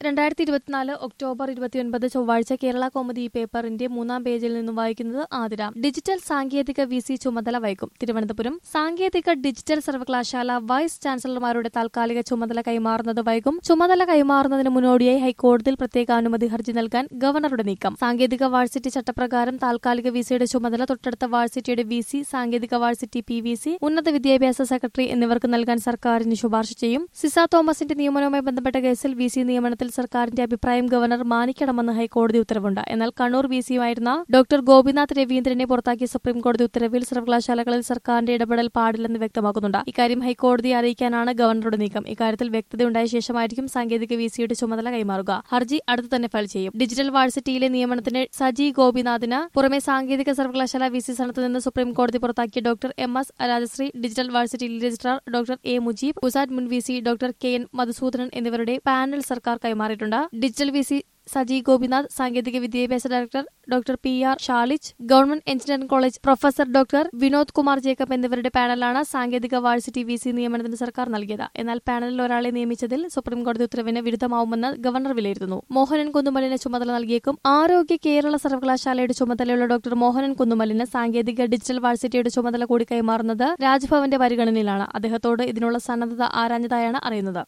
രണ്ടായിരത്തി ഇരുപത്തിനാല് ഒക്ടോബർ ഇരുപത്തിയൊൻപത് ചൊവ്വാഴ്ച കേരള കോമഡി പേപ്പറിന്റെ മൂന്നാം പേജിൽ നിന്നും വായിക്കുന്നത് ആതിര ഡിജിറ്റൽ സാങ്കേതിക വി സി ചുമതല വൈകും തിരുവനന്തപുരം സാങ്കേതിക ഡിജിറ്റൽ സർവകലാശാല വൈസ് ചാൻസലർമാരുടെ താൽക്കാലിക ചുമതല കൈമാറുന്നത് വൈകും ചുമതല കൈമാറുന്നതിന് മുന്നോടിയായി ഹൈക്കോടതിയിൽ പ്രത്യേക അനുമതി ഹർജി നൽകാൻ ഗവർണറുടെ നീക്കം സാങ്കേതിക വാഴ്സിറ്റി ചട്ടപ്രകാരം താൽക്കാലിക വിസിയുടെ ചുമതല തൊട്ടടുത്ത വാഴ്സിറ്റിയുടെ വി സി സാങ്കേതിക വാഴ്സിറ്റി പി വി സി ഉന്നത വിദ്യാഭ്യാസ സെക്രട്ടറി എന്നിവർക്ക് നൽകാൻ സർക്കാരിന് ശുപാർശ ചെയ്യും സിസ തോമസിന്റെ നിയമനവുമായി ബന്ധപ്പെട്ട കേസിൽ വി സി നിയമനത്തിൽ സർക്കാരിന്റെ അഭിപ്രായം ഗവർണർ മാനിക്കണമെന്ന് ഹൈക്കോടതി ഉത്തരവുണ്ട് എന്നാൽ കണ്ണൂർ വി സിയുമായിരുന്ന ഡോക്ടർ ഗോപിനാഥ് രവീന്ദ്രനെ പുറത്താക്കിയ സുപ്രീംകോടതി ഉത്തരവിൽ സർവകലാശാലകളിൽ സർക്കാരിന്റെ ഇടപെടൽ പാടില്ലെന്ന് വ്യക്തമാക്കുന്നുണ്ട് ഇക്കാര്യം ഹൈക്കോടതിയെ അറിയിക്കാനാണ് ഗവർണറുടെ നീക്കം ഇക്കാര്യത്തിൽ വ്യക്തതയുണ്ടായ ശേഷമായിരിക്കും സാങ്കേതിക വി സിയുടെ ചുമതല കൈമാറുക ഹർജി അടുത്ത് തന്നെ ഫയൽ ചെയ്യും ഡിജിറ്റൽ വാഴ്സിറ്റിയിലെ നിയമനത്തിന് സജി ഗോപിനാഥിന് പുറമെ സാങ്കേതിക സർവകലാശാല വി സി സ്ഥാനത്ത് നിന്ന് സുപ്രീംകോടതി പുറത്താക്കിയ doctor M S Rajashree digital വാഴ്സിറ്റിയിലെ registrar doctor A Mujeeb Usad മുൻ V C doctor K N Madhusoodanan എന്നിവരുടെ പാനൽ സർക്കാർ കൈമാറിയിട്ടുണ്ട് digital V C Saji Gopinath സാങ്കേതിക വിദ്യാഭ്യാസ director doctor P R Shalij government engineering college professor doctor Vinod Kumar Jacob എന്നിവരുടെ പാനലാണ് സാങ്കേതിക വാഴ്സിറ്റി വി സി നിയമനത്തിന് സർക്കാർ നൽകിയത് എന്നാൽ പാനലിൽ ഒരാളെ നിയമിച്ചതിൽ സുപ്രീംകോടതി ഉത്തരവിന് വിരുദ്ധമാവുമെന്ന് ഗവർണർ വിലയിരുത്തുന്നു മോഹനൻ കുന്നുമലിന് ചുമതല നൽകിയേക്കും ആരോഗ്യ കേരള സർവകലാശാലയുടെ ചുമതലയുള്ള ഡോക്ടർ മോഹനൻ കുന്നുമലിന് സാങ്കേതിക ഡിജിറ്റൽ വാഴ്സിറ്റിയുടെ ചുമതല കൂടി കൈമാറുന്നത് രാജ്ഭവന്റെ പരിഗണനയിലാണ് അദ്ദേഹത്തോട് ഇതിനുള്ള സന്നദ്ധത ആരാഞ്ഞതായാണ് അറിയുന്നത്